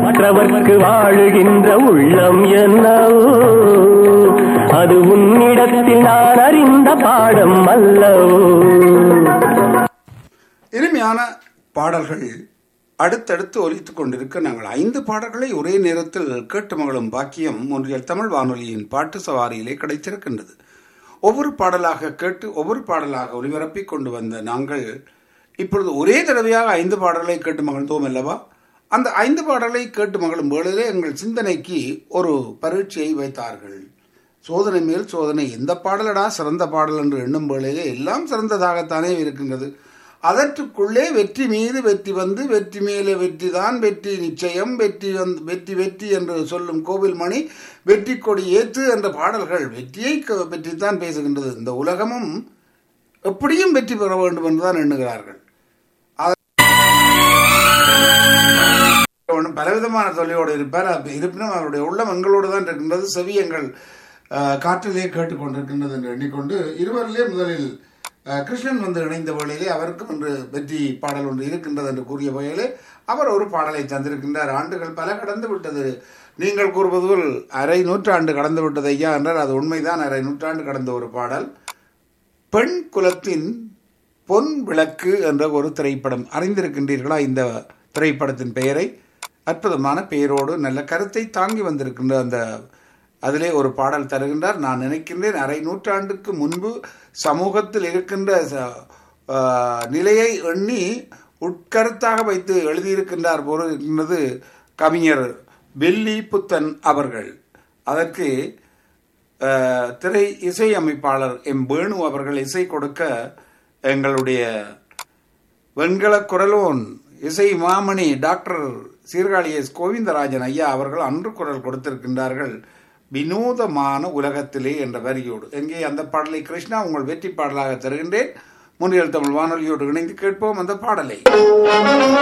மற்றவர்க்கு வாழுகின்ற உள்ளம் என்னவோ அது உன்னிடத்தில் நான் அறிந்த பாடம் அல்லவோ இனிமையான பாடல்கள் அடுத்தடுத்து ஒலித்துக் கொண்டிருக்க நாங்கள் ஐந்து பாடல்களை ஒரே நேரத்தில் கேட்டு மகளும் பாக்கியம் ஒன்றியல் தமிழ் வானொலியின் பாட்டு சவாரியிலே கிடைத்திருக்கின்றது ஒவ்வொரு பாடலாக கேட்டு ஒவ்வொரு பாடலாக ஒளிபரப்பிக் கொண்டு வந்த நாங்கள் இப்பொழுது ஒரே தடவையாக ஐந்து பாடல்களை கேட்டு மகிழ்ந்தோம் அல்லவா அந்த ஐந்து பாடலை கேட்டு மகளும் வேளையிலே எங்கள் சிந்தனைக்கு ஒரு பரீட்சையை வைத்தார்கள் சோதனை மேல் சோதனை எந்த பாடலடா சிறந்த பாடல் என்று எண்ணும் வேளையிலே எல்லாம் சிறந்ததாகத்தானே இருக்கின்றது அதற்குள்ளே வெற்றி மீது வெற்றி வந்து வெற்றி மேலே வெற்றி தான் வெற்றி நிச்சயம் வெற்றி வந்து வெற்றி வெற்றி என்று சொல்லும் கோவில் மணி வெற்றி கொடி ஏற்று என்ற பாடல்கள் வெற்றியை க- பற்றித்தான் பேசுகின்றது இந்த உலகமும் எப்படியும் வெற்றி பெற வேண்டும் என்றுதான் எண்ணுகிறார்கள் ஒன்றும் பலவிதமான தொல்லையோடு இருப்பார் அப்ப இருப்பினும் அவருடைய உள்ளம் எங்களோடு தான் இருக்கின்றது செவி எங்கள் அஹ், காற்றிலே கேட்டுக்கொண்டிருக்கின்றது என்று எண்ணிக்கொண்டு இருவரிலே முதலில் அஹ், கிருஷ்ணன் வந்து இணைந்த வேளையிலே அவருக்கும் இன்று வெற்றி பாடல் ஒன்று இருக்கின்றது என்று கூறிய வகையிலே அவர் ஒரு பாடலை தந்திருக்கின்றார் ஆண்டுகள் பல கடந்து விட்டது நீங்கள் கூறுவது போல் அரை நூற்றாண்டு கடந்து விட்டது ஐயா என்றால் அது உண்மைதான் அரை நூற்றாண்டு கடந்த ஒரு பாடல் பெண் குலத்தின் பொன் விளக்கு என்ற ஒரு திரைப்படம் அறிந்திருக்கின்றீர்களா இந்த திரைப்படத்தின் பெயரை அற்புதமான பெயரோடு நல்ல கருத்தை தாங்கி வந்திருக்கின்ற அந்த அதிலே ஒரு பாடல் தருகின்றார் நான் நினைக்கின்றேன் அரை நூற்றாண்டுக்கு முன்பு சமூகத்தில் இருக்கின்ற ச- ஆ, நிலையை எண்ணி உட்கருத்தாக வைத்து எழுதியிருக்கின்றார் போல இருக்கின்றது கவிஞர் வெள்ளி புத்தன் அவர்கள் அதற்கு அஹ், திரை இசை அமைப்பாளர் எம் வேணு அவர்கள் இசை கொடுக்க எங்களுடைய வெண்கல குரலோன் இசை மாமணி டாக்டர் சீர்காழி எஸ் கோவிந்தராஜன் ஐயா அவர்கள் அன்று குரல் கொடுத்திருக்கின்றார்கள் வினோதமான உலகத்திலே என்ற வரியோடு எங்கே அந்த பாடலை கிருஷ்ணா உங்கள் வெற்றி பாடலாக தருகின்றேன் முன்னியல் தமிழ் வானொலியோடு இணைந்து கேட்போம் அந்த பாடலை